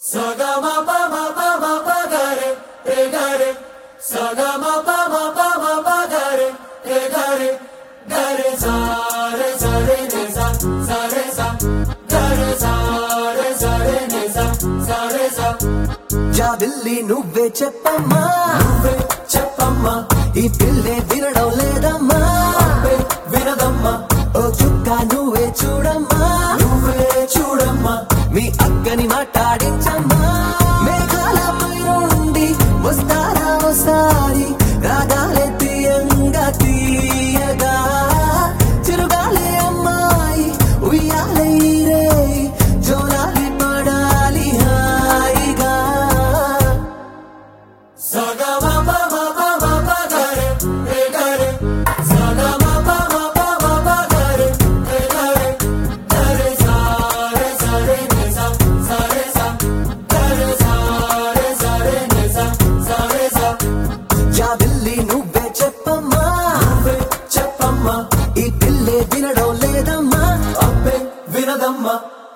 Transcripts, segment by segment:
Sagama pa ma pa ma pa ga re re ga re Sagama pa ma pa ma pa ga re re ga re ga re sa re sa re ne sa sa re sa ga re sa re sa re ne sa sa re sa జాబిల్లి నువ్వే చెప్పమ్మా నువ్వే చెప్పమ్మా ఈ పిల్లే వినడం లేదమ్మా అబ్బే వినదమ్మా ఓ చుక్క నువ్వే చూడమ్మా నువ్వే చూడమ్మా మీ అక్కని మాట్లాడించమ్మా మేఘాల నుండి వస్తారా ఒకసారి రాగాలే తీయంగా తీయగా చిరుగాలే అమ్మాయి ఉయ్యాలే రే జోలాలి పడాలి హాయిగా Sagama pa ma pa ma pa ga re re ga re Sagama pa ma pa ma pa ga re re ga re ga re sa re sa re ne sa sa re sa ga re sa re sa re ne sa sa re sa జాబిల్లి నువ్వే చెప్పమ్మా నువ్వే చెప్పమ్మా ఈ పిల్లే వినడం లేదమ్మా అబ్బే వినదమ్మా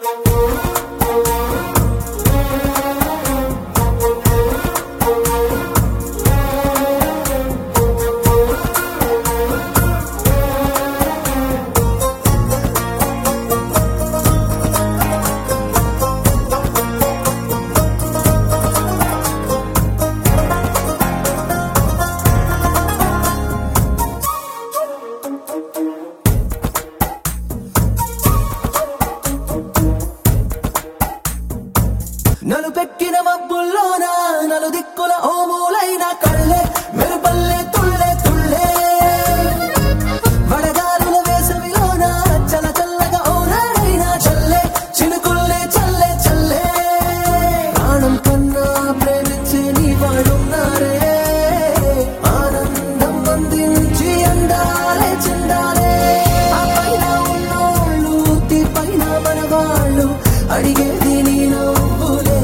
నలు పెట్టిన మబ్బుల్లోన నలు దిక్కుల ఓమూలైన కళ్ళే మెరుపల్లే తుళ్ళే తుళ్ళే వడగారుల వేసవిలోన చల్ల చల్లగా ఓనాడైనా చల్లే చినుకుల్లే చల్లే చల్లే ప్రాణం కన్నా ప్రేమించే నీ వాడున్నారే ఆనందం అందించి అందాలే చెందాలే ఆ పైన ఉన్నోళ్ళు తీ పైన మన వాళ్ళు అడిగేది నీ నవ్వులే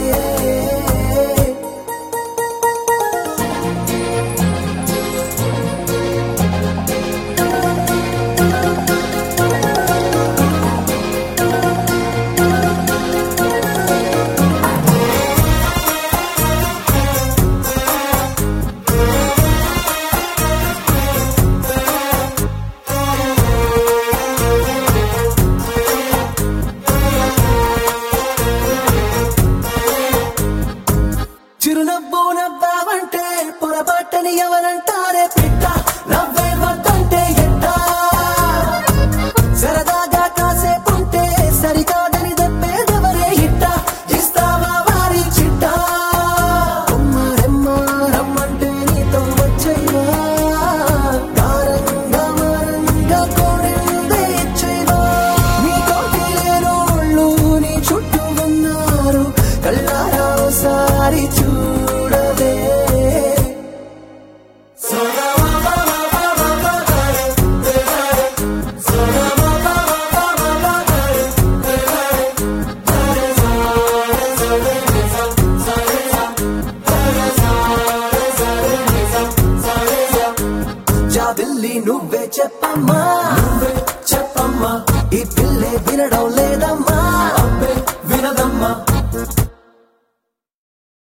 చిరునవ్వు నవ్వావంటే పొరపాటని ఎవరంటారే పిట్ట నవ్వే వద్దంటే ఎట్టా సరదాగా కాసేపుంటే సరికాదని దెబ్బేదెవరే ఇట్ట ఇస్తావా వారి చిట్ట అమ్మ రెమ్మ రమ్మంటే నీతో వచ్చేవా కారంగా మారంగా కోరిందే ఇచ్చేవా నీ తోటి లేనోళ్ళు నీ చుట్టూ ఉన్నారు కళ్ళారా ఒకసారి చూడవే Sagama pa ma pa ma pa ga re re ga re Sagama pa ma pa ma pa ga re re ga re ga re sa re sa re ne sa sa re sa ga re sa re sa re ne sa sa re sa జాబిల్లి నువ్వే చెప్పమ్మా